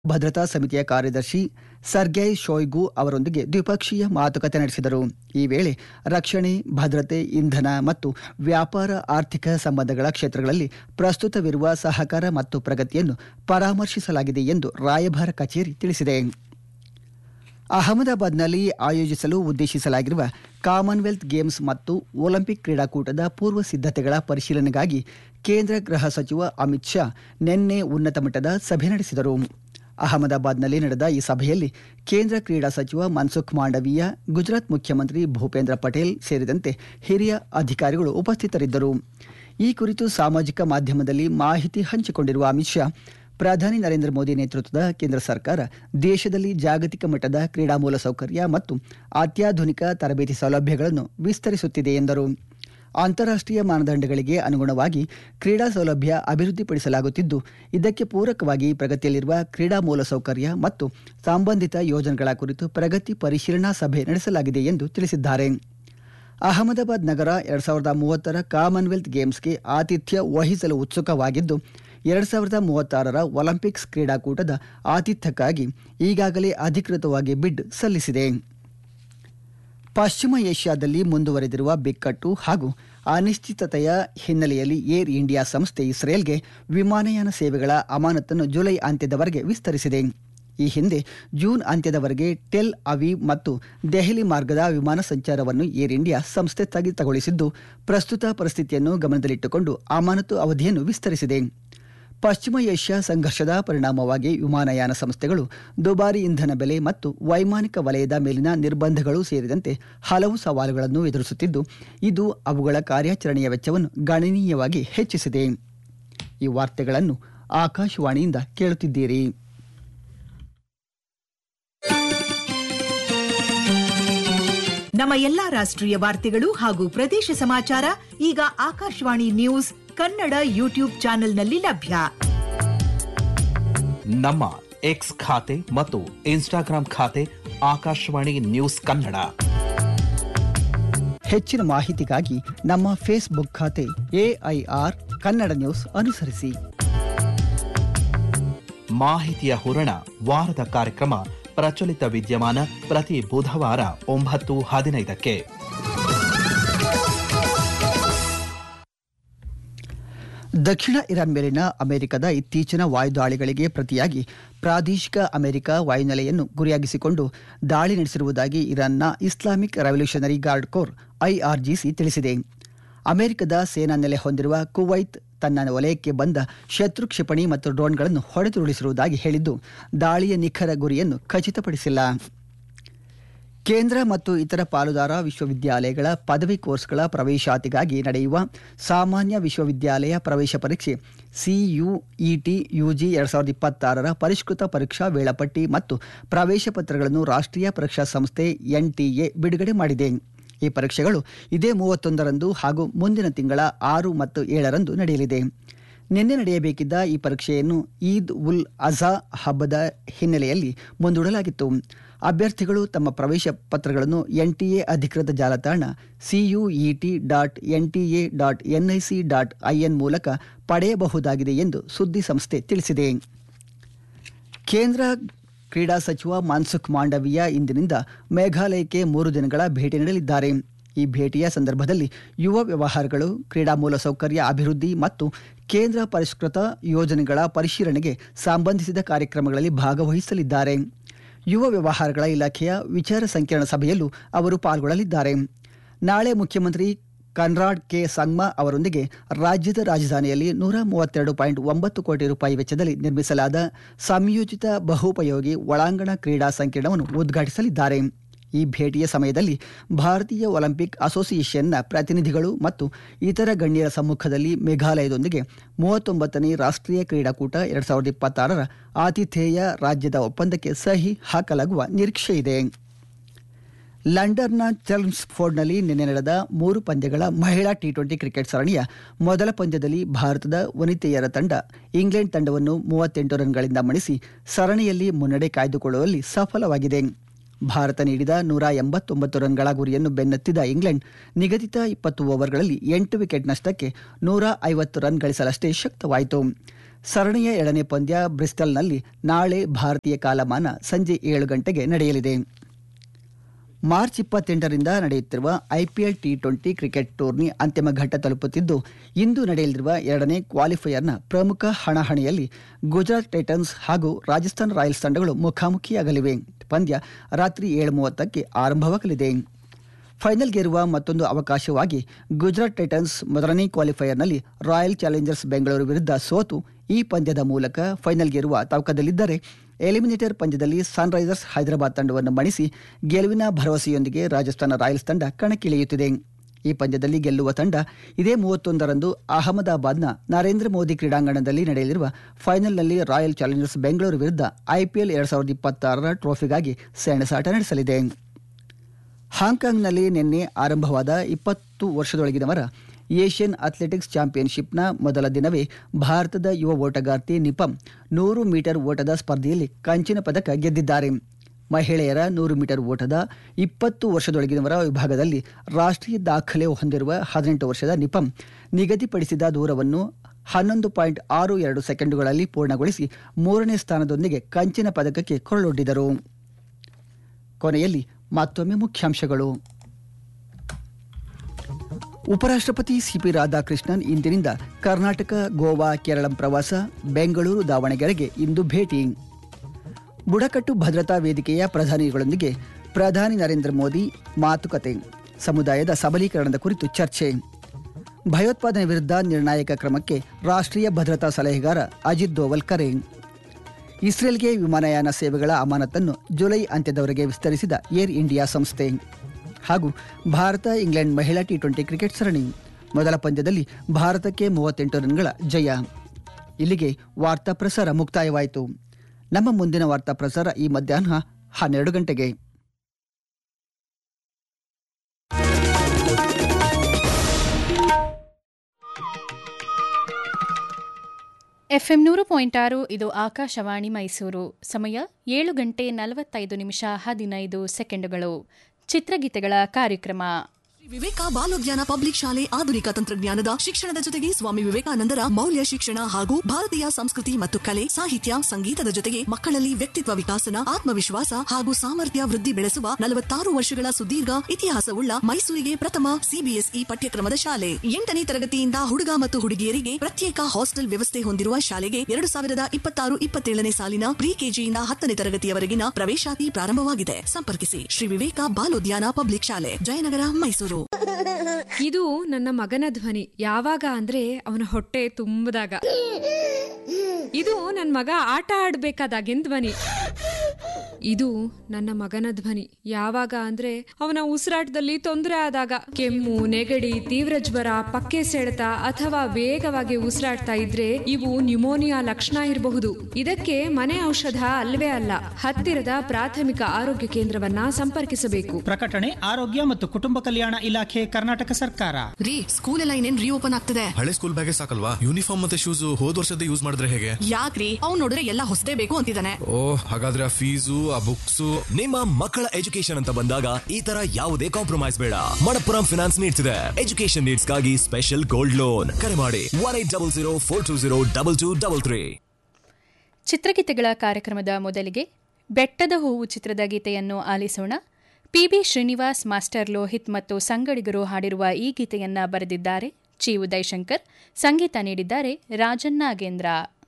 ಭದ್ರತಾ ಸಮಿತಿಯ ಕಾರ್ಯದರ್ಶಿ ಸರ್ಗೈ ಶೋಯ್ಗು ಅವರೊಂದಿಗೆ ದ್ವಿಪಕ್ಷೀಯ ಮಾತುಕತೆ ನಡೆಸಿದರು ಈ ವೇಳೆ ರಕ್ಷಣೆ ಭದ್ರತೆ ಇಂಧನ ಮತ್ತು ವ್ಯಾಪಾರ ಆರ್ಥಿಕ ಸಂಬಂಧಗಳ ಕ್ಷೇತ್ರಗಳಲ್ಲಿ ಪ್ರಸ್ತುತವಿರುವ ಸಹಕಾರ ಮತ್ತು ಪ್ರಗತಿಯನ್ನು ಪರಾಮರ್ಶಿಸಲಾಗಿದೆ ಎಂದು ರಾಯಭಾರ ಕಚೇರಿ ತಿಳಿಸಿದೆ ಅಹಮದಾಬಾದ್ನಲ್ಲಿ ಆಯೋಜಿಸಲು ಉದ್ದೇಶಿಸಲಾಗಿರುವ ಕಾಮನ್ವೆಲ್ತ್ ಗೇಮ್ಸ್ ಮತ್ತು ಒಲಿಂಪಿಕ್ ಕ್ರೀಡಾಕೂಟದ ಪೂರ್ವ ಸಿದ್ಧತೆಗಳ ಪರಿಶೀಲನೆಗಾಗಿ ಕೇಂದ್ರ ಗೃಹ ಸಚಿವ ಅಮಿತ್ ಶಾ ನಿನ್ನೆ ಉನ್ನತ ಮಟ್ಟದ ಸಭೆ ನಡೆಸಿದರು ಅಹಮದಾಬಾದ್ನಲ್ಲಿ ನಡೆದ ಈ ಸಭೆಯಲ್ಲಿ ಕೇಂದ್ರ ಕ್ರೀಡಾ ಸಚಿವ ಮನ್ಸುಖ್ ಮಾಂಡವೀಯ ಗುಜರಾತ್ ಮುಖ್ಯಮಂತ್ರಿ ಭೂಪೇಂದ್ರ ಪಟೇಲ್ ಸೇರಿದಂತೆ ಹಿರಿಯ ಅಧಿಕಾರಿಗಳು ಉಪಸ್ಥಿತರಿದ್ದರು ಈ ಕುರಿತು ಸಾಮಾಜಿಕ ಮಾಧ್ಯಮದಲ್ಲಿ ಮಾಹಿತಿ ಹಂಚಿಕೊಂಡಿರುವ ಅಮಿತ್ ಶಾ ಪ್ರಧಾನಿ ನರೇಂದ್ರ ಮೋದಿ ನೇತೃತ್ವದ ಕೇಂದ್ರ ಸರ್ಕಾರ ದೇಶದಲ್ಲಿ ಜಾಗತಿಕ ಮಟ್ಟದ ಕ್ರೀಡಾ ಮೂಲಸೌಕರ್ಯ ಮತ್ತು ಅತ್ಯಾಧುನಿಕ ತರಬೇತಿ ಸೌಲಭ್ಯಗಳನ್ನು ವಿಸ್ತರಿಸುತ್ತಿದೆ ಎಂದರು ಅಂತಾರಾಷ್ಟ್ರೀಯ ಮಾನದಂಡಗಳಿಗೆ ಅನುಗುಣವಾಗಿ ಕ್ರೀಡಾ ಸೌಲಭ್ಯ ಅಭಿವೃದ್ಧಿಪಡಿಸಲಾಗುತ್ತಿದ್ದು ಇದಕ್ಕೆ ಪೂರಕವಾಗಿ ಪ್ರಗತಿಯಲ್ಲಿರುವ ಕ್ರೀಡಾ ಮೂಲಸೌಕರ್ಯ ಮತ್ತು ಸಂಬಂಧಿತ ಯೋಜನೆಗಳ ಕುರಿತು ಪ್ರಗತಿ ಪರಿಶೀಲನಾ ಸಭೆ ನಡೆಸಲಾಗಿದೆ ಎಂದು ತಿಳಿಸಿದ್ದಾರೆ ಅಹಮದಾಬಾದ್ ನಗರ ಎರಡ್ ಸಾವಿರದ ಮೂವತ್ತರ ಕಾಮನ್ವೆಲ್ತ್ ಗೇಮ್ಸ್ಗೆ ಆತಿಥ್ಯ ವಹಿಸಲು ಉತ್ಸುಕವಾಗಿದ್ದು ಎರಡ್ ಸಾವಿರದ ಮೂವತ್ತಾರರ ಒಲಿಂಪಿಕ್ಸ್ ಕ್ರೀಡಾಕೂಟದ ಆತಿಥ್ಯಕ್ಕಾಗಿ ಈಗಾಗಲೇ ಅಧಿಕೃತವಾಗಿ ಬಿಡ್ ಸಲ್ಲಿಸಿದೆ ಪಶ್ಚಿಮ ಏಷ್ಯಾದಲ್ಲಿ ಮುಂದುವರೆದಿರುವ ಬಿಕ್ಕಟ್ಟು ಹಾಗೂ ಅನಿಶ್ಚಿತತೆಯ ಹಿನ್ನೆಲೆಯಲ್ಲಿ ಏರ್ ಇಂಡಿಯಾ ಸಂಸ್ಥೆ ಇಸ್ರೇಲ್ಗೆ ವಿಮಾನಯಾನ ಸೇವೆಗಳ ಅಮಾನತನ್ನು ಜುಲೈ ಅಂತ್ಯದವರೆಗೆ ವಿಸ್ತರಿಸಿದೆ ಈ ಹಿಂದೆ ಜೂನ್ ಅಂತ್ಯದವರೆಗೆ ಟೆಲ್ ಅವೀವ್ ಮತ್ತು ದೆಹಲಿ ಮಾರ್ಗದ ವಿಮಾನ ಸಂಚಾರವನ್ನು ಏರ್ ಇಂಡಿಯಾ ಸಂಸ್ಥೆ ಸ್ಥಗಿತಗೊಳಿಸಿದ್ದು ಪ್ರಸ್ತುತ ಪರಿಸ್ಥಿತಿಯನ್ನು ಗಮನದಲ್ಲಿಟ್ಟುಕೊಂಡು ಅಮಾನತು ಅವಧಿಯನ್ನು ವಿಸ್ತರಿಸಿದೆ ಪಶ್ಚಿಮ ಏಷ್ಯಾ ಸಂಘರ್ಷದ ಪರಿಣಾಮವಾಗಿ ವಿಮಾನಯಾನ ಸಂಸ್ಥೆಗಳು ದುಬಾರಿ ಇಂಧನ ಬೆಲೆ ಮತ್ತು ವೈಮಾನಿಕ ವಲಯದ ಮೇಲಿನ ನಿರ್ಬಂಧಗಳು ಸೇರಿದಂತೆ ಹಲವು ಸವಾಲುಗಳನ್ನು ಎದುರಿಸುತ್ತಿದ್ದು ಇದು ಅವುಗಳ ಕಾರ್ಯಾಚರಣೆಯ ವೆಚ್ಚವನ್ನು ಗಣನೀಯವಾಗಿ ಹೆಚ್ಚಿಸಿದೆ ಈ ವಾರ್ತೆಗಳನ್ನು ಆಕಾಶವಾಣಿಯಿಂದ ಕೇಳುತ್ತಿದ್ದೀರಿ ನಮ್ಮ ಎಲ್ಲಾ ರಾಷ್ಟ್ರೀಯ ವಾರ್ತೆಗಳು ಹಾಗೂ ಪ್ರದೇಶ ಸಮಾಚಾರ ಈಗ ಆಕಾಶವಾಣಿ ನ್ಯೂಸ್ ಕನ್ನಡ ಯೂಟ್ಯೂಬ್ ಚಾನೆಲ್ನಲ್ಲಿ ಲಭ್ಯ ನಮ್ಮ ಎಕ್ಸ್ ಖಾತೆ ಮತ್ತು ಇನ್ಸ್ಟಾಗ್ರಾಂ ಖಾತೆ ಆಕಾಶವಾಣಿ ನ್ಯೂಸ್ ಕನ್ನಡ ಹೆಚ್ಚಿನ ಮಾಹಿತಿಗಾಗಿ ನಮ್ಮ ಫೇಸ್ಬುಕ್ ಖಾತೆ ಎಐಆರ್ ಕನ್ನಡ ನ್ಯೂಸ್ ಅನುಸರಿಸಿ ಮಾಹಿತಿಯ ಹೂರಣ ವಾರದ ಕಾರ್ಯಕ್ರಮ ಪ್ರಚಲಿತ ವಿದ್ಯಮಾನ ಪ್ರತಿ ಬುಧವಾರ ಒಂಬತ್ತು ಹದಿನೈದಕ್ಕೆ ದಕ್ಷಿಣ ಇರಾನ್ ಮೇಲಿನ ಅಮೆರಿಕದ ಇತ್ತೀಚಿನ ವಾಯುದಾಳಿಗಳಿಗೆ ಪ್ರತಿಯಾಗಿ ಪ್ರಾದೇಶಿಕ ಅಮೆರಿಕ ವಾಯುನೆಲೆಯನ್ನು ಗುರಿಯಾಗಿಸಿಕೊಂಡು ದಾಳಿ ನಡೆಸಿರುವುದಾಗಿ ಇರಾನ್ನ Islamic Revolutionary Guard Corps IRGC ತಿಳಿಸಿದೆ ಅಮೆರಿಕದ ಸೇನಾ ನೆಲೆ ಹೊಂದಿರುವ ಕುವೈತ್ ತನ್ನ ವಲಯಕ್ಕೆ ಬಂದ ಶತ್ರು ಕ್ಷಿಪಣಿ ಮತ್ತು ಡ್ರೋನ್ಗಳನ್ನು ಹೊಡೆದುರುಳಿಸಿರುವುದಾಗಿ ಹೇಳಿದ್ದು ದಾಳಿಯ ನಿಖರ ಗುರಿಯನ್ನು ಖಚಿತಪಡಿಸಿಲ್ಲ ಕೇಂದ್ರ ಮತ್ತು ಇತರ ಪಾಲುದಾರ ವಿಶ್ವವಿದ್ಯಾಲಯಗಳ ಪದವಿ ಕೋರ್ಸ್ಗಳ ಪ್ರವೇಶಾತಿಗಾಗಿ ನಡೆಯುವ ಸಾಮಾನ್ಯ ವಿಶ್ವವಿದ್ಯಾಲಯ ಪ್ರವೇಶ ಪರೀಕ್ಷೆ ಸಿಯುಇಟಿ ಯುಜಿ ಎರಡ್ ಸಾವಿರದ ಇಪ್ಪತ್ತಾರರ ಪರಿಷ್ಕೃತ ಪರೀಕ್ಷಾ ವೇಳಾಪಟ್ಟಿ ಮತ್ತು ಪ್ರವೇಶ ಪತ್ರಗಳನ್ನು ರಾಷ್ಟ್ರೀಯ ಪರೀಕ್ಷಾ ಸಂಸ್ಥೆ ಎನ್ಟಿಎ ಬಿಡುಗಡೆ ಮಾಡಿದೆ ಈ ಪರೀಕ್ಷೆಗಳು ಇದೇ ಮೂವತ್ತೊಂದರಂದು ಹಾಗೂ ಮುಂದಿನ ತಿಂಗಳ ಆರು ಮತ್ತು ಏಳರಂದು ನಡೆಯಲಿದೆ ನಿನ್ನೆ ನಡೆಯಬೇಕಿದ್ದ ಈ ಪರೀಕ್ಷೆಯನ್ನು ಈದ್ ಉಲ್ ಅಜಾ ಹಬ್ಬದ ಹಿನ್ನೆಲೆಯಲ್ಲಿ ಮುಂದೂಡಲಾಗಿತ್ತು ಅಭ್ಯರ್ಥಿಗಳು ತಮ್ಮ ಪ್ರವೇಶ ಪತ್ರಗಳನ್ನು ಎನ್ಟಿಎ ಅಧಿಕೃತ ಜಾಲತಾಣ CUET dot NTA dot NIC dot IN ಮೂಲಕ ಪಡೆಯಬಹುದಾಗಿದೆ ಎಂದು ಸುದ್ದಿ ಸಂಸ್ಥೆ ತಿಳಿಸಿದೆ ಕೇಂದ್ರ ಕ್ರೀಡಾ ಸಚಿವ ಮನ್ಸುಖ್ ಮಾಂಡವೀಯ ಇಂದಿನಿಂದ ಮೇಘಾಲಯಕ್ಕೆ ಮೂರು ದಿನಗಳ ಭೇಟಿ ನೀಡಲಿದ್ದಾರೆ ಈ ಭೇಟಿಯ ಸಂದರ್ಭದಲ್ಲಿ ಯುವ ವ್ಯವಹಾರಗಳು ಕ್ರೀಡಾ ಮೂಲಸೌಕರ್ಯ ಅಭಿವೃದ್ಧಿ ಮತ್ತು ಕೇಂದ್ರ ಪರಿಷ್ಕೃತ ಯೋಜನೆಗಳ ಪರಿಶೀಲನೆಗೆ ಸಂಬಂಧಿಸಿದ ಕಾರ್ಯಕ್ರಮಗಳಲ್ಲಿ ಭಾಗವಹಿಸಲಿದ್ದಾರೆ ಯುವ ವ್ಯವಹಾರಗಳ ಇಲಾಖೆಯ ವಿಚಾರ ಸಂಕಿರಣ ಸಭೆಯಲ್ಲೂ ಅವರು ಪಾಲ್ಗೊಳ್ಳಲಿದ್ದಾರೆ ನಾಳೆ ಮುಖ್ಯಮಂತ್ರಿ ಕನ್ರಾಡ್ ಕೆ ಸಂಗ್ಮಾ ಅವರೊಂದಿಗೆ ರಾಜ್ಯದ ರಾಜಧಾನಿಯಲ್ಲಿ ನೂರ ಮೂವತ್ತೆರಡು ಪಾಯಿಂಟ್ ಒಂಬತ್ತು ಕೋಟಿ ರೂಪಾಯಿ ವೆಚ್ಚದಲ್ಲಿ ನಿರ್ಮಿಸಲಾದ ಸಂಯೋಜಿತ ಬಹುಪಯೋಗಿ ಒಳಾಂಗಣ ಕ್ರೀಡಾ ಸಂಕೀರ್ಣವನ್ನು ಉದ್ಘಾಟಿಸಲಿದ್ದಾರೆ ಈ ಭೇಟಿಯ ಸಮಯದಲ್ಲಿ ಭಾರತೀಯ ಒಲಿಂಪಿಕ್ ಅಸೋಸಿಯೇಷನ್ನ ಪ್ರತಿನಿಧಿಗಳು ಮತ್ತು ಇತರ ಗಣ್ಯರ ಸಮ್ಮುಖದಲ್ಲಿ ಮೇಘಾಲಯದೊಂದಿಗೆ ಮೂವತ್ತೊಂಬತ್ತನೇ ರಾಷ್ಟ್ರೀಯ ಕ್ರೀಡಾಕೂಟ ಎರಡ್ ಸಾವಿರದ ಇಪ್ಪತ್ತಾರರ ಆತಿಥೇಯ ರಾಜ್ಯದ ಒಪ್ಪಂದಕ್ಕೆ ಸಹಿ ಹಾಕಲಾಗುವ ನಿರೀಕ್ಷೆ ಇದೆ ಲಂಡನ್ನ ಚರ್ಮ್ಸ್ಫೋರ್ಡ್ನಲ್ಲಿ ನಿನ್ನೆ ನಡೆದ ಮೂರು ಪಂದ್ಯಗಳ ಮಹಿಳಾ ಟಿ ಟ್ವೆಂಟಿ ಕ್ರಿಕೆಟ್ ಸರಣಿಯ ಮೊದಲ ಪಂದ್ಯದಲ್ಲಿ ಭಾರತದ ವನಿತೆಯರ ತಂಡ ಇಂಗ್ಲೆಂಡ್ ತಂಡವನ್ನು ಮೂವತ್ತೆಂಟು ರನ್ಗಳಿಂದ ಮಣಿಸಿ ಸರಣಿಯಲ್ಲಿ ಮುನ್ನಡೆ ಕಾಯ್ದುಕೊಳ್ಳುವಲ್ಲಿ ಸಫಲವಾಗಿದೆ ಭಾರತ ನೀಡಿದ ನೂರ ಎಂಬತ್ತೊಂಬತ್ತು ರನ್ಗಳ ಗುರಿಯನ್ನು ಬೆನ್ನತ್ತಿದ ಇಂಗ್ಲೆಂಡ್ ನಿಗದಿತ ಇಪ್ಪತ್ತು ಓವರ್ಗಳಲ್ಲಿ ಎಂಟು ವಿಕೆಟ್ ನಷ್ಟಕ್ಕೆ ನೂರ ಐವತ್ತು ರನ್ ಗಳಿಸಲಷ್ಟೇ ಶಕ್ತವಾಯಿತು ಸರಣಿಯ ಎರಡನೇ ಪಂದ್ಯ ಬ್ರಿಸ್ಟಲ್ನಲ್ಲಿ ನಾಳೆ ಭಾರತೀಯ ಕಾಲಮಾನ ಸಂಜೆ ಏಳು ಗಂಟೆಗೆ ನಡೆಯಲಿದೆ ಮಾರ್ಚ್ ಇಪ್ಪತ್ತೆಂಟರಿಂದ ನಡೆಯುತ್ತಿರುವ IPL T twenty cricket tourney ಅಂತಿಮ ಘಟ್ಟ ತಲುಪುತ್ತಿದ್ದು ಇಂದು ನಡೆಯಲಿರುವ ಎರಡನೇ ಕ್ವಾಲಿಫೈಯರ್ನ ಪ್ರಮುಖ ಹಣಾಹಣಿಯಲ್ಲಿ ಗುಜರಾತ್ ಟೈಟನ್ಸ್ ಹಾಗೂ ರಾಜಸ್ಥಾನ್ ರಾಯಲ್ಸ್ ತಂಡಗಳು ಮುಖಾಮುಖಿಯಾಗಲಿವೆ ಪಂದ್ಯ ರಾತ್ರಿ ಏಳು ಮೂವತ್ತಕ್ಕೆ ಆರಂಭವಾಗಲಿದೆ ಫೈನಲ್ಗೇರುವ ಮತ್ತೊಂದು ಅವಕಾಶವಾಗಿ ಗುಜರಾತ್ ಟೈಟನ್ಸ್ ಮೊದಲನೇ ಕ್ವಾಲಿಫೈಯರ್ನಲ್ಲಿ ರಾಯಲ್ ಚಾಲೆಂಜರ್ಸ್ ಬೆಂಗಳೂರು ವಿರುದ್ಧ ಸೋತು ಈ ಪಂದ್ಯದ ಮೂಲಕ ಫೈನಲ್ಗೇರುವ ತವಕದಲ್ಲಿದ್ದರೆ ಎಲಿಮಿನೇಟರ್ ಪಂದ್ಯದಲ್ಲಿ ಸನ್ರೈಸರ್ಸ್ ಹೈದರಾಬಾದ್ ತಂಡವನ್ನು ಮಣಿಸಿ ಗೆಲುವಿನ ಭರವಸೆಯೊಂದಿಗೆ ರಾಜಸ್ಥಾನ ರಾಯಲ್ಸ್ ತಂಡ ಕಣಕ್ಕಿಳಿಯುತ್ತಿದೆ ಈ ಪಂದ್ಯದಲ್ಲಿ ಗೆಲ್ಲುವ ತಂಡ ಇದೇ ಮೂವತ್ತೊಂದರಂದು ಅಹಮದಾಬಾದ್ನ ನರೇಂದ್ರ ಮೋದಿ ಕ್ರೀಡಾಂಗಣದಲ್ಲಿ ನಡೆಯಲಿರುವ ಫೈನಲ್ನಲ್ಲಿ ರಾಯಲ್ ಚಾಲೆಂಜರ್ಸ್ ಬೆಂಗಳೂರು ವಿರುದ್ಧ ಐಪಿಎಲ್ ಎರಡ್ ಸಾವಿರದ ಇಪ್ಪತ್ತಾರರ ಟ್ರೋಫಿಗಾಗಿ ಸೆಣಸಾಟ ನಡೆಸಲಿದೆ ಹಾಂಕಾಂಗ್ನಲ್ಲಿ ನಿನ್ನೆ ಆರಂಭವಾದ ಇಪ್ಪತ್ತು ವರ್ಷದೊಳಗಿನವರ ಏಷ್ಯನ್ ಅಥ್ಲೆಟಿಕ್ಸ್ ಚಾಂಪಿಯನ್ಶಿಪ್ನ ಮೊದಲ ದಿನವೇ ಭಾರತದ ಯುವ ಓಟಗಾರ್ತಿ ನಿಪಂ ನೂರು ಮೀಟರ್ ಓಟದ ಸ್ಪರ್ಧೆಯಲ್ಲಿ ಕಂಚಿನ ಪದಕ ಗೆದ್ದಿದ್ದಾರೆ ಮಹಿಳೆಯರ ನೂರು ಮೀಟರ್ ಓಟದ ಇಪ್ಪತ್ತು ವರ್ಷದೊಳಗಿನವರ ವಿಭಾಗದಲ್ಲಿ ರಾಷ್ಟ್ರೀಯ ದಾಖಲೆ ಹೊಂದಿರುವ ಹದಿನೆಂಟು ವರ್ಷದ ನಿಪಂ ನಿಗದಿಪಡಿಸಿದ ದೂರವನ್ನು ಹನ್ನೊಂದು ಪಾಯಿಂಟ್ ಆರು ಎರಡು ಸೆಕೆಂಡುಗಳಲ್ಲಿ ಪೂರ್ಣಗೊಳಿಸಿ ಮೂರನೇ ಸ್ಥಾನದೊಂದಿಗೆ ಕಂಚಿನ ಪದಕಕ್ಕೆ ಕೊರಳೊಡ್ಡಿದರು ಕೊನೆಯಲ್ಲಿ ಮತ್ತೊಮ್ಮೆ ಮುಖ್ಯಾಂಶಗಳು ಉಪರಾಷ್ಟ್ರಪತಿ ಸಿಪಿ ರಾಧಾಕೃಷ್ಣನ್ ಇಂದಿನಿಂದ ಕರ್ನಾಟಕ ಗೋವಾ ಕೇರಳಂ ಪ್ರವಾಸ ಬೆಂಗಳೂರು ದಾವಣಗೆರೆಗೆ ಇಂದು ಭೇಟಿ ಬುಡಕಟ್ಟು ಭದ್ರತಾ ವೇದಿಕೆಯ ಪ್ರಧಾನಿಗಳೊಂದಿಗೆ ಪ್ರಧಾನಿ ನರೇಂದ್ರ ಮೋದಿ ಮಾತುಕತೆ ಸಮುದಾಯದ ಸಬಲೀಕರಣದ ಕುರಿತು ಚರ್ಚೆ ಭಯೋತ್ಪಾದನೆ ವಿರುದ್ಧ ನಿರ್ಣಾಯಕ ಕ್ರಮಕ್ಕೆ ರಾಷ್ಟ್ರೀಯ ಭದ್ರತಾ ಸಲಹೆಗಾರ ಅಜಿತ್ ದೋವಲ್ ಕರೆ ಇಸ್ರೇಲ್ಗೆ ವಿಮಾನಯಾನ ಸೇವೆಗಳ ಅಮಾನತನ್ನು ಜುಲೈ ಅಂತ್ಯದವರೆಗೆ ವಿಸ್ತರಿಸಿದ ಏರ್ ಇಂಡಿಯಾ ಸಂಸ್ಥೆ ಹಾಗೂ ಭಾರತ ಇಂಗ್ಲೆಂಡ್ ಮಹಿಳಾ ಟಿ ಟ್ವೆಂಟಿ ಕ್ರಿಕೆಟ್ ಸರಣಿ ಮೊದಲ ಪಂದ್ಯದಲ್ಲಿ ಭಾರತಕ್ಕೆ ಮೂವತ್ತೆಂಟು ರನ್ಗಳ ಜಯ ಇಲ್ಲಿಗೆ ವಾರ್ತಾ ಪ್ರಸಾರ ಮುಕ್ತಾಯವಾಯಿತು ನಮ್ಮ ಮುಂದಿನ ವಾರ್ತಾ ಪ್ರಸಾರ ಈ ಮಧ್ಯಾಹ್ನ ಹನ್ನೆರಡು ಗಂಟೆಗೆ ಎಫ್ಎಂ ನೂರು ಪಾಯಿಂಟ್ ಆರು ಇದು ಆಕಾಶವಾಣಿ ಮೈಸೂರು ಸಮಯ ಏಳು ಗಂಟೆ ನಲವತ್ತೈದು ನಿಮಿಷ ಹದಿನೈದು ಸೆಕೆಂಡುಗಳು ಚಿತ್ರಗೀತೆಗಳ ಕಾರ್ಯಕ್ರಮ ವಿವೇಕ ಬಾಲೋಜ್ಞಾನ ಪಬ್ಲಿಕ್ ಶಾಲೆ ಆಧುನಿಕ ತಂತ್ರಜ್ಞಾನದ ಶಿಕ್ಷಣದ ಜೊತೆಗೆ ಸ್ವಾಮಿ ವಿವೇಕಾನಂದರ ಮೌಲ್ಯ ಶಿಕ್ಷಣ ಹಾಗೂ ಭಾರತೀಯ ಸಂಸ್ಕೃತಿ ಮತ್ತು ಕಲೆ ಸಾಹಿತ್ಯ ಸಂಗೀತದ ಜೊತೆಗೆ ಮಕ್ಕಳಲ್ಲಿ ವ್ಯಕ್ತಿತ್ವ ವಿಕಾಸನ ಆತ್ಮವಿಶ್ವಾಸ ಹಾಗೂ ಸಾಮರ್ಥ್ಯ ವೃದ್ಧಿ ಬೆಳೆಸುವ ನಲವತ್ತಾರು ವರ್ಷಗಳ ಸುದೀರ್ಘ ಇತಿಹಾಸವುಳ್ಳ ಮೈಸೂರಿಗೆ ಪ್ರಥಮ ಸಿಬಿಎಸ್ಇ ಪಠ್ಯಕ್ರಮದ ಶಾಲೆ ಎಂಟನೇ ತರಗತಿಯಿಂದ ಹುಡುಗ ಮತ್ತು ಹುಡುಗಿಯರಿಗೆ ಪ್ರತ್ಯೇಕ ಹಾಸ್ಟೆಲ್ ವ್ಯವಸ್ಥೆ ಹೊಂದಿರುವ ಶಾಲೆಗೆ ಎರಡು ಸಾವಿರದ ಇಪ್ಪತ್ತಾರು ಇಪ್ಪತ್ತೇಳನೇ ಸಾಲಿನ ಪ್ರಿ ಕೆಜಿಯಿಂದ ಹತ್ತನೇ ತರಗತಿಯವರೆಗಿನ ಪ್ರವೇಶಾತಿ ಪ್ರಾರಂಭವಾಗಿದೆ ಸಂಪರ್ಕಿಸಿ ಶ್ರೀ ವಿವೇಕ ಬಾಲೋದ್ಯಾನ ಪಬ್ಲಿಕ್ ಶಾಲೆ ಜಯನಗರ ಮೈಸೂರು ಇದು ನನ್ನ ಮಗನ ಧ್ವನಿ ಯಾವಾಗ ಅಂದ್ರೆ ಅವನ ಹೊಟ್ಟೆ ತುಂಬದಾಗ ಇದು ನನ್ನ ಮಗ ಆಟ ಆಡ್ಬೇಕಾದಾಗಿನ ಧ್ವನಿ ಇದು ನನ್ನ ಮಗನ ಧ್ವನಿ ಯಾವಾಗ ಅಂದ್ರೆ ಅವನ ಉಸಿರಾಟದಲ್ಲಿ ತೊಂದರೆ ಆದಾಗ ಕೆಮ್ಮು ನೆಗಡಿ ತೀವ್ರ ಜ್ವರ ಪಕ್ಕೆ ಸೆಳೆತ ಅಥವಾ ವೇಗವಾಗಿ ಉಸಿರಾಡ್ತಾ ಇದ್ರೆ ಇವು ನ್ಯುಮೋನಿಯಾ ಲಕ್ಷಣ ಇರಬಹುದು ಇದಕ್ಕೆ ಮನೆ ಔಷಧ ಅಲ್ವೇ ಅಲ್ಲ ಹತ್ತಿರದ ಪ್ರಾಥಮಿಕ ಆರೋಗ್ಯ ಕೇಂದ್ರವನ್ನ ಸಂಪರ್ಕಿಸಬೇಕು ಪ್ರಕಟಣೆ ಆರೋಗ್ಯ ಮತ್ತು ಕುಟುಂಬ ಕಲ್ಯಾಣ ಇಲಾಖೆ ಕರ್ನಾಟಕ ಸರ್ಕಾರ ರೀ ಸ್ಕೂಲ್ ಎಲ್ಲ ಇನ್ನೇನ್ ರೀಓಪನ್ ಆಗ್ತದೆ ಹಳೆ ಸ್ಕೂಲ್ ಬ್ಯಾಗೆ ಸಾಕಲ್ವಾ ಯೂನಿಫಾರ್ಮ್ ಮತ್ತೆ ಶೂಸ್ ಹೋದ್ ವರ್ಷದ ಯೂಸ್ ಮಾಡಿದ್ರೆ ಹೇಗೆ ಯಾಕ್ರಿ ಅವ್ನ್ ನೋಡಿದ್ರೆ ಎಲ್ಲ ಹೊಸದೇ ಬೇಕು ಅಂತಿದ್ದಾನೆ ಓ ಹಾಗಾದ್ರೆ ಆ ಫೀಸು ಆ ಬುಕ್ಸು ನಿಮ್ಮ ಮಕ್ಕಳ ಎಜುಕೇಶನ್ ಅಂತ ಬಂದಾಗ ಈ ತರ ಯಾವುದೇ ಕಾಂಪ್ರಮೈಸ್ ಬೇಡ ಮಣಪ್ಪುರಂ ಫಿನಾನ್ಸ್ ನೀಡ್ಸ್ ಇದೆ ಎಜುಕೇಶನ್ ನೀಡ್ಸ್ ಗಾಗಿ ಸ್ಪೆಷಲ್ ಗೋಲ್ಡ್ ಲೋನ್ ಕರೆ ಮಾಡಿ one eight double zero four two zero double two double three ಚಿತ್ರಗೀತೆಗಳ ಕಾರ್ಯಕ್ರಮದ ಮೊದಲಿಗೆ ಬೆಟ್ಟದ ಹೂವು ಚಿತ್ರದ ಗೀತೆಯನ್ನು ಆಲಿಸೋಣ ಪಿಬಿ ಶ್ರೀನಿವಾಸ್ ಮಾಸ್ಟರ್ ಲೋಹಿತ್ ಮತ್ತು ಸಂಗಡಿಗರು ಹಾಡಿರುವ ಈ ಗೀತೆಯನ್ನ ಬರೆದಿದ್ದಾರೆ ಚಿ ಉದಯಶಂಕರ್ ಸಂಗೀತ ನೀಡಿದ್ದಾರೆ ರಾಜನ್ ನಾಗೇಂದ್ರ